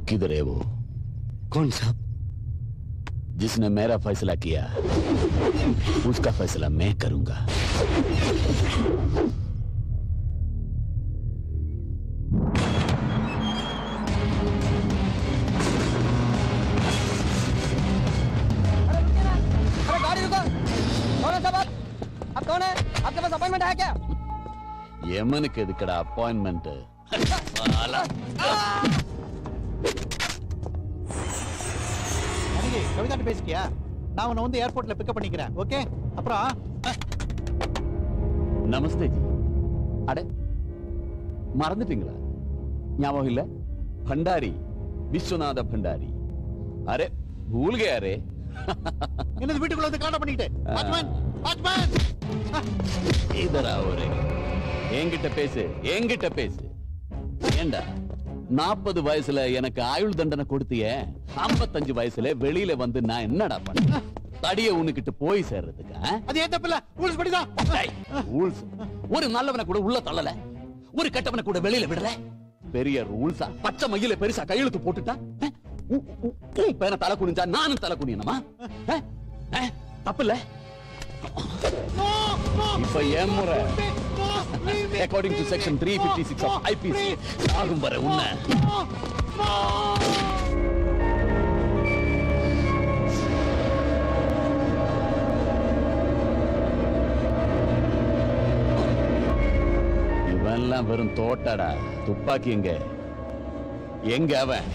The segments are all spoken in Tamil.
किधर है वो कौन साहब जिसने मेरा फैसला किया उसका फैसला मैं करूंगा अरे गाड़ी रुको कौन है साहब आप कौन है आपके पास अपॉइंटमेंट है क्या எமனுக்கு எதுக்கடா அப்பாயின்மெண்ட் அன்னைக்கு கவிதாட்ட பேசிக்கியா நான் உன்னை வந்து ஏர்போர்ட்ல பிக்கப் பண்ணிக்கிறேன் ஓகே அப்புறம் அஹ், நமஸ்தே ஜி அட மறந்துட்டீங்களா ஞாபகம் இல்ல பண்டாரி விஸ்வநாத பண்டாரி அரே भूल गया रे என்னது வீட்டுக்குள்ள வந்து கலாட்டம் பண்ணிக்கிட்டு வாட்ச்மேன் வாட்ச்மேன் இதரா ஒரு என்கிட்ட பேசு என்கிட்ட பேசு ஏண்டா நாற்பது வயசுல எனக்கு ஆயுள் தண்டனை கொடுத்தியே ஐம்பத்தஞ்சு வயசுல வெளியில வந்து நான் என்னடா பண்ண தடிய உனக்கிட்ட போய் சேர்றதுக்கு ஆ? அது ஏன் தப்பில்ல ரூல்ஸ் படிதான் டேய், rules. ஒரு நல்லவனை கூட உள்ள தள்ளல ஒரு கெட்டவனை கூட வெளியில விடல பெரிய ரூல்ஸா பச்சை மயில பெருசா கையெழுத்து போட்டுட்டா அஹ், உ- உ- உன் பேன தலை குனிஞ்சா நானும் தலை குனியணுமா அஹ், அஹ், தப்பில்ல இப்ப என் முறை according to section three fifty six of IPC ஆகும் வர உன்னை இவன்லாம் வெறும் தோட்டடா துப்பாக்கி எங்க எங்க அவன்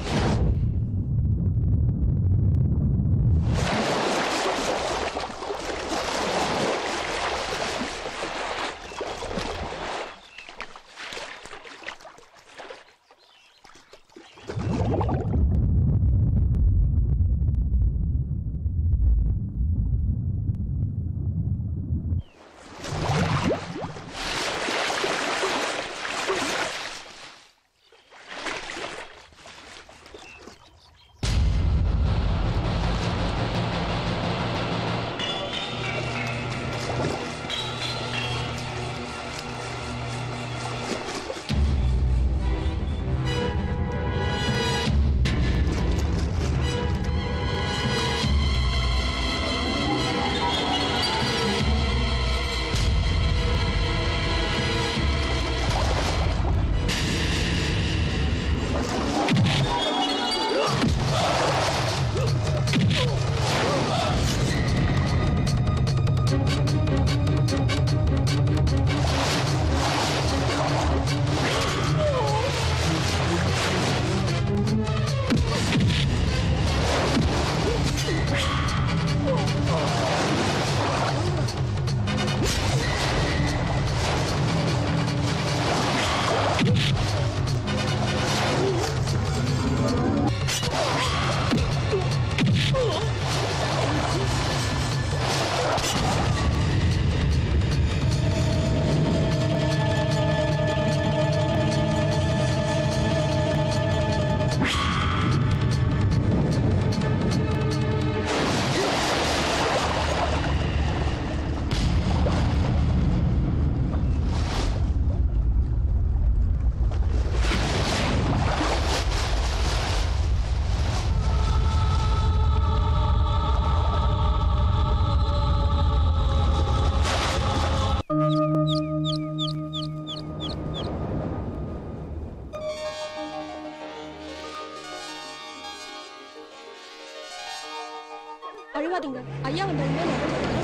அழுவாதீங்க ஐயா வந்த உடனே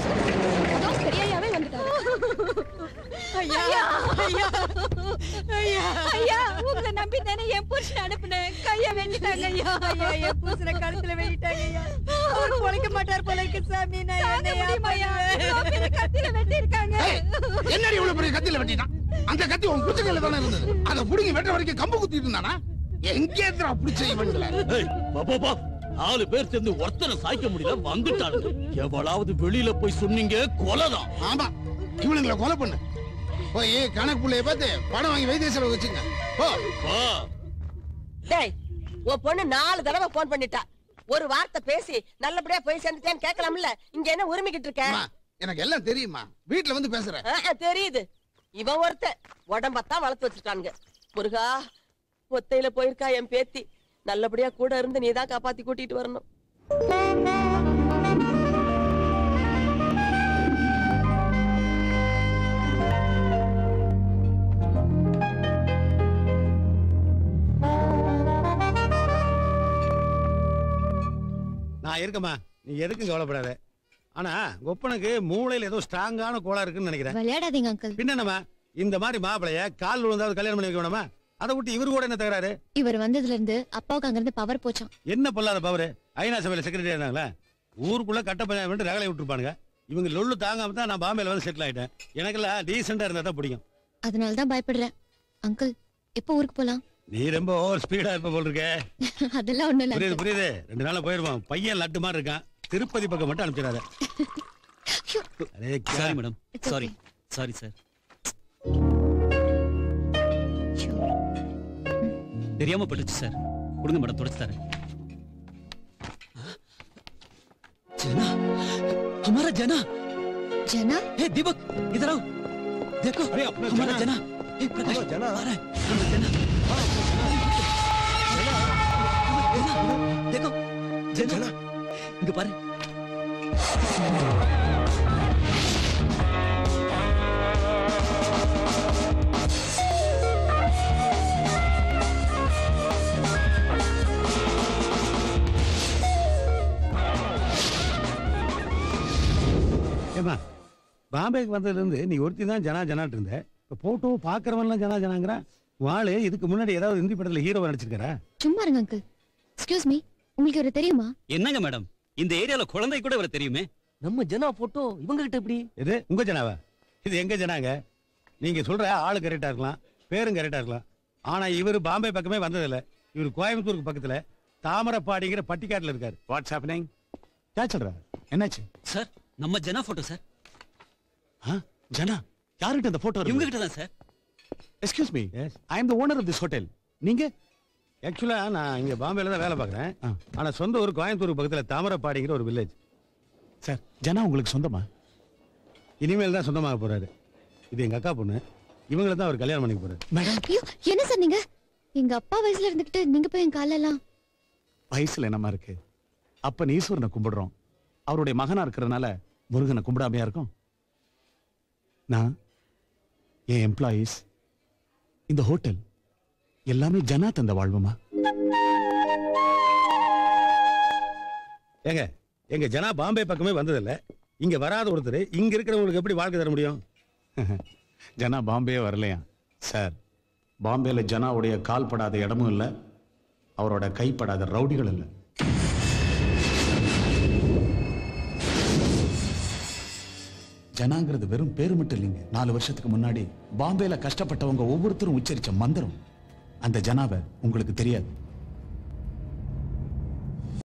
அதோ பெரியய்யாவே வந்துட்டாரு ஐயா ஐயா ஐயா ஐயா உங்களை நம்பி தானே என் புருஷன் அனுப்புனேன் கைய வெட்டிட்டாங்க ஐயா ஐயா என் பூசல கழுத்துல வெட்டிட்டாங்க ஐயா அவர் பொழைக்க மாட்டார் போல இருக்கு சாமி நான் தாங்க என்னையா முடியுமா ஐயா பண்ணுவேன்? ரோக்கில கத்தில வெட்டி இருக்காங்க என்னடி இவ்வளவு பெரிய கத்தியில வெட்டிட்டான் அந்த கத்தி உன் குச்சிக்கையில தானே இருந்தது அதை புடிங்கி வெட்ட வரைக்கும் கம்பு குத்திட்டு இருந்தானா எங்கே எதிரா பிடிச்ச இவன்ல பாப்பா நாலு பேர் சேர்ந்து ஒருத்தனை சாய்க்க முடியல வந்துட்டானுங்க எவ்வளவு வெளியில போய் சொன்னீங்க கொலைதான் ஆமா இவனுங்களை கொலை பண்ணு போய் கணக்கு புள்ளைய பார்த்து பணம் வாங்கி வைத்திய செலவு வச்சுங்க போ வா டேய் உன் பொண்ணு நாலு தடவை போன் பண்ணிட்டா ஒரு வார்த்தை பேசி நல்லபடியா போய் சேர்ந்துட்டேன்னு கேட்கலாம்ல இங்க என்ன உரிமைக்கிட்டு இருக்க அம்மா, எனக்கு எல்லாம் தெரியுமா வீட்டுல வந்து பேசுறேன் ஆ, ஆ, தெரியுது இவன் ஒருத்தன் உடம்பத்தான் வளர்த்து வச்சிருக்கானுங்க முருகா ஒத்தையில போயிருக்கா என் பேத்தி நல்லபடியா கூட இருந்து நீ தான் காப்பாத்தி கூட்டிட்டு வரணும் நான் இருக்கேம்மா நீ எதுக்கும் கவலைப்படாத ஆனா கொப்பனுக்கு மூளையில ஏதோ ஸ்ட்ராங்கான கோளா இருக்குன்னு நினைக்கிறேன் விளையாடாதீங்க அங்கிள் பின்ன என்னம்மா இந்த மாதிரி மாப்பிளைய கால் விழுந்தாவது கல்யாணம் பண்ணி வைக்க வேணாமா அதை விட்டு இவரு கூட என்ன தகராறு இவர் வந்ததுல இருந்து அப்பாவுக்கு அங்கிருந்து பவர் போச்சான் என்ன பொல்லாத பவரு ஐநா சபையில செக்ரட்டரி இருந்தாங்களா ஊருக்குள்ள கட்ட பஞ்சாயம் பண்ணிட்டு ரகலை விட்டுருப்பானுங்க இவங்க லொல்லு தாங்காம தான் நான் பாம்பேல வந்து செட்டில் ஆயிட்டேன் எனக்கெல்லாம் டீசெண்டா இருந்தா தான் பிடிக்கும் அதனால தான் பயப்படுறேன் அங்கிள் எப்போ ஊருக்கு போலாம் நீ ரொம்ப ஓவர் ஸ்பீடா இருப்ப போல் இருக்க அதெல்லாம் ஒண்ணும் இல்ல புரியுது uncle. புரியுது ரெண்டு நாள்ல போயிருவான் பையன் லட்டு மாதிரி இருக்கான் திருப்பதி பக்கம் மட்டும் அனுப்பிச்சிடாத அரே sorry madam It's sorry okay. Sorry sir Sure. தெரியாம பட்டுச்சு சார் கொடுங்க மேடம் தொடச்சு தரேன் जना हमारा जना ஜனா हे दीपक इधर आओ देखो अरे अपना हमारा जना हे प्रकाश जना आ रहा है हमारा जना जना देखो जना இங்க பாரு ஏமா பாம்பேக்கு வந்ததுல இருந்து நீ ஒருத்தி தான் ஜனா ஜனாட்டு இருந்த இப்ப போட்டோ பாக்குறவன்லாம் ஜனா ஜனாங்கிறான் வாளு இதுக்கு முன்னாடி ஏதாவது ஹிந்தி படத்துல ஹீரோவா நடிச்சிருக்காரா சும்மா இருங்க அங்கிள் எக்ஸ்கியூஸ் மீ உங்களுக்கு இவரை தெரியுமா என்னங்க மேடம் இந்த ஏரியால குழந்தை கூட இவரை தெரியுமே நம்ம ஜனா போட்டோ இவங்க கிட்ட எப்படி இது உங்க ஜனாவா இது எங்க ஜனாங்க நீங்க சொல்ற ஆளு கரெக்டா இருக்கலாம் பேரும் கரெக்டா இருக்கலாம் ஆனா இவர் பாம்பே பக்கமே வந்ததில்ல இவர் கோயம்புத்தூருக்கு பக்கத்துல தாமரப்பாடிங்கிற பட்டிக்காட்டுல இருக்காரு வாட்ஸ் ஹேப்பனிங் क्या चल रहा है என்னாச்சு சார் நம்ம ஜனா போட்டோ சார் ஆ? ஜனா யார்கிட்ட இந்த போட்டோ இவங்க கிட்ட தான் sir excuse me Yes. I am the owner of this hotel நீங்க ஆக்சுவலா நான் இங்க பாம்பேல தான் வேலை பார்க்கறேன் ஆ. ஆனா சொந்த ஊர் கோயம்புத்தூருக்கு பக்கத்துல தாமரப்பாடிங்கிற ஒரு வில்லேஜ் சார் ஜனா உங்களுக்கு சொந்தமா இனிமேல் தான் சொந்தமாக போறாரு இது எங்க அக்கா பொண்ணு இவங்கள தான் அவர் கல்யாணம் பண்ணிக்க போறாரு மேடம் ஐயோ என்ன சார் நீங்க எங்க அப்பா வயசுல இருந்துகிட்டு நீங்க போய் என் காலெல்லாம் வயசுல என்னமா இருக்கு அப்பன் ஈஸ்வரனை கும்பிடுறோம் அவருடைய மகனா இருக்கிறதுனால முருகனை கும்பிடாமையா இருக்கும் நான் என் எம்ப்ளாயீஸ் இந்த ஹோட்டல் எல்லாமே ஜனா தந்த வாழ்வுமா ஏங்க எங்க ஜனா பாம்பே பக்கமே வந்ததில்ல இங்க வராத ஒருத்தர் இங்க இருக்கிறவங்களுக்கு எப்படி வாழ்க்கை தர முடியும் ஜனா பாம்பே வரலையா சார் பாம்பேல ஜனாவுடைய கால் படாத இடமும் இல்லை அவரோட கைப்படாத ரவுடிகள் இல்லை ஜனாங்கிறது வெறும் பேரு மட்டும் இல்லைங்க நாலு வருஷத்துக்கு முன்னாடி பாம்பேல கஷ்டப்பட்டவங்க ஒவ்வொருத்தரும் உச்சரிச்ச மந்திரம் அந்த ஜனாவை உங்களுக்கு தெரியாது